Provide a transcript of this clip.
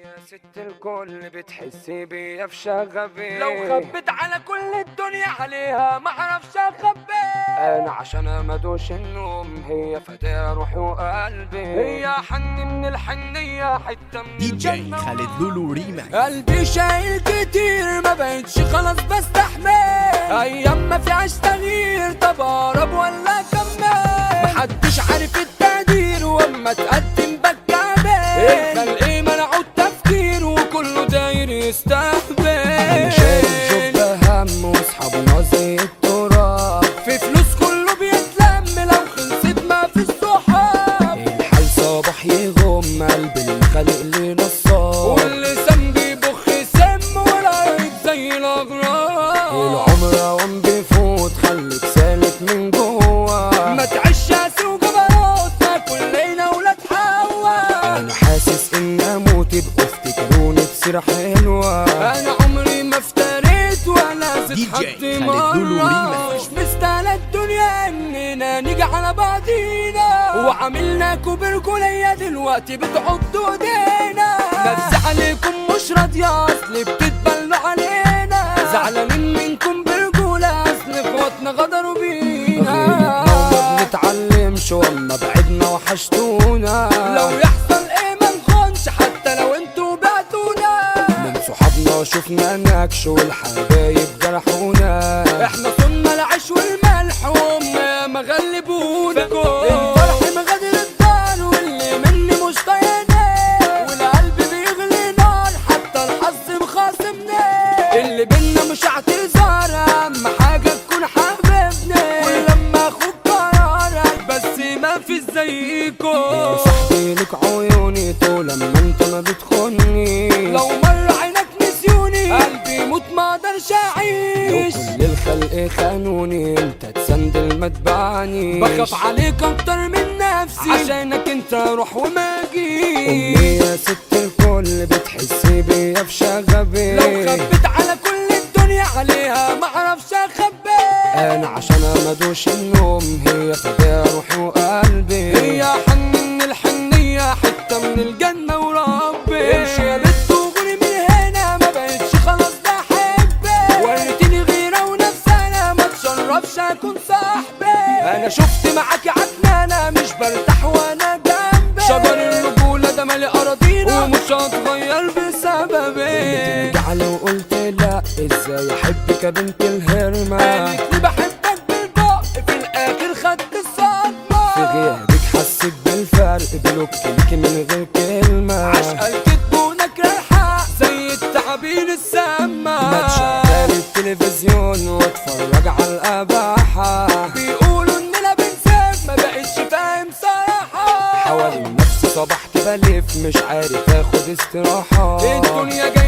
يا ست الكل بتحسي بيا في شغبي لو خبت على كل الدنيا عليها ما اعرفش اخبي انا عشان ما ادوش النوم هي فداء روحي وقلبي هي حن من الحنية حتة من دي جي الجنة خالد لولو ريماكس قلبي شايل كتير ما بقتش خلاص بستحمل ايام ما فيهاش تغيير طب اهرب ولا اكمل محدش عارف التقدير واما تقدم بتكعبل الخلق منعوا التفكير وكله داير يستهبل انا شايل جب هم واصحابنا زي التراب في فلوس كله بيتلم لو خلصت ما في الصحاب الحال صباح يغم قلبي اللي خالق لي نصاب واللسان بيبخ سم والعيد زي الاغراب العمر عم بيفوت خليك سالك من جوا ما تعيش ياس وجبروت تاكل لينا ولا تحوى انا حاسس ان اموت يبقوا افتكروني بسيرة حلوة انا عمري ما افتريت ولا دي زدت جي حد خالد لولو مرة ريماكس. مش مستاهلة الدنيا اننا نيجي على بعضينا وعاملنا كوبركوا ليا دلوقتي بتعضوا ايدينا نفس عليكم مش راضية اصل بتتبلوا علينا زعلانين منكم برجولة اصل اخواتنا غدروا بينا وما بنتعلمش واما بعدنا وحشتونا لو يحصل ايه ما نخونش حتى لو انتوا بعتونا من صحابنا شفنا نكش والحبايب جرحونا احنا صنا العيش والملح وهم ما غلبونكم الفرح مغادر الدار واللي مني مش طايقني والقلب بيغلي نار حتى الحظ مخاصمني اللي بينا مش اعتذار اهم حاجه تكون حبيبني ولما اخد قرارك بس ما في زيكم صاحبي لك عيوني طول اما انت ما بتخوني لو مر عينك نسيوني قلبي يموت ما اقدرش لو اعيش كل الخلق خانوني انت تسندل ما تبعنيش بخاف عليك اكتر من نفسي عشانك انت روح وما امي جيش يا ست الكل بتحسي بيا في شغبي لو خبت على كل الدنيا عليها ما اعرفش اخبي انا عشان ما ادوش النوم هي فداء روحي وقلبي هي حن من الحنية حتة من الجنة وربي امشي يا بنت وغوري من هنا ما بقتش خلاص بحبك وريتيني غيرة ونفس انا ما تشرفش اكون صاحبي انا شفت معاكي عكنانة مش برتاح وانا جنبك شجر الرجولة ده مالي اراضينا ومش هتغير بسببي رجعلي وقلت لا ازاي احبك يا بنت الهرمة قالت لي بحبك بالبق في الاخر خدت الصدمة في غيابك حسيت بالفرق بلوك ليكي من غير كلمة عشقة الكدب ونكر الحق زي التعابين السامة ما تشغل التلفزيون واتفرج على الاباحة بيقولوا اننا بنسيب ما بقتش فاهم صراحة حوالي نفسي صبحت بلف مش عارف اخد استراحة الدنيا جاية